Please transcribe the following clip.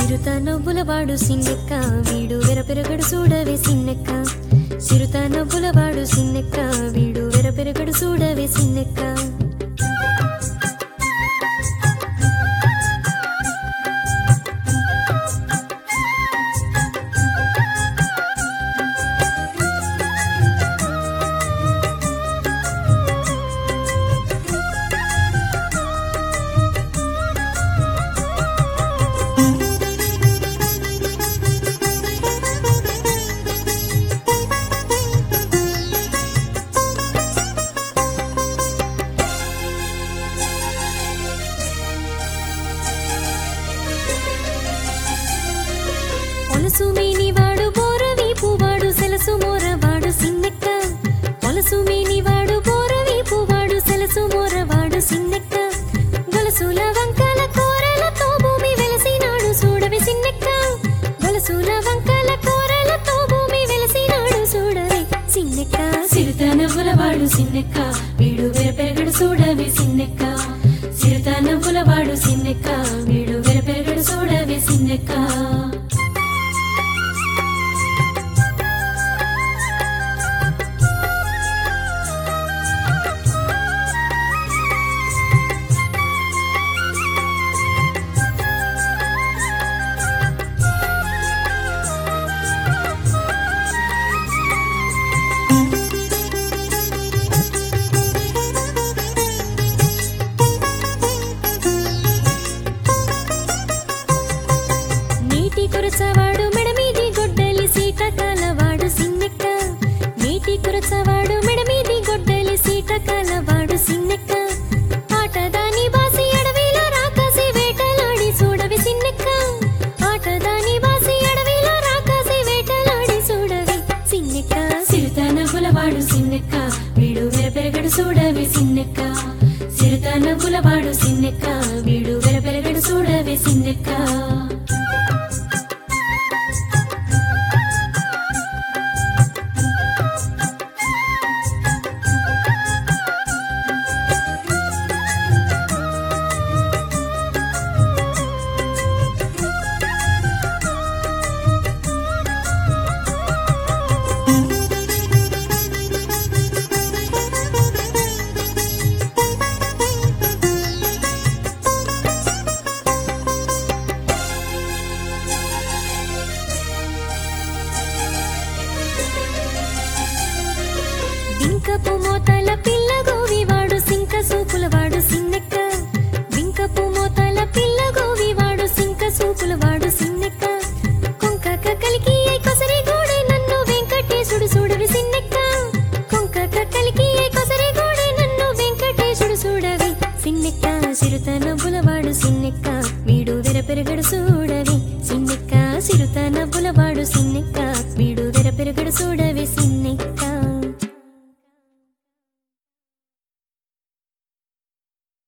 చిరుత నవ్వులవాడు సిన్నెక్క వీడు వెరపెరగడు చూడవే సిన్నెక్క చిరుత నవ్వులవాడు సిన్నెక్క వీడు వెరపెరగడు చూడవే సిన్నెక్క పొలసు మేనివాడు బోరవీపువాడు సెలసు మోరవాడు సిన్నెక్క పొలసు మేనివాడు బోరవీపువాడు సెలసు మోరవాడు సిన్నెక్క గొలసుల వంకల కోరలతో భూమి వెలసినాడు చూడవే సిన్నెక్క గొలసుల వంకల కోరలతో భూమి వెలసినాడు చూడవే సిన్నెక్క సిరుత నవ్వులవాడు సిన్నెక్క వీడు వెరపెరగడు చూడవే సిన్నెక్క సిరుత నవ్వులవాడు సిన్నెక్క వీడు వెరపెరగడు చూడవే సిన్నెక్క నీటి కురచవాడు మెడమీది గొడ్డలి సీట కాలవాడు సిన్నెక్క నీటి కురచవాడు మెడమీది గొడ్డలి సీట కాలవాడు సిన్నెక్క ఆటదాని బాసి అడవిలో రాకాసి వేటలాడి చూడవి సిన్నెక్క ఆటదాని బాసి అడవిలో రాకాసి వేటలాడి చూడవి సిన్నెక్క సిరుత నవ్వులవాడు సిన్నెక్క వీడు వెరపెరగడు చూడవి సిన్నెక్క సిరుత నవ్వులవాడు సిన్నెక్క వీడు వెరపెరగడు చూడవి సిన్నెక్క బింకపు మోతల పిల్ల గోవివాడు సింక సూపులవాడు సిన్నెక్క బింకపు మోతల పిల్ల గోవివాడు సింక సూపులవాడు సిన్నెక్క కొంకక కలికి ఐ కొసరి గోడే నన్ను వెంకటేశుడు చూడవి సిన్నెక్క కొంకక కలికి ఐ కొసరి గోడే నన్ను వెంకటేశుడు చూడవి సిన్నెక్క చిరుత నవ్వులవాడు సిన్నెక్క వీడు వెరపెరగడు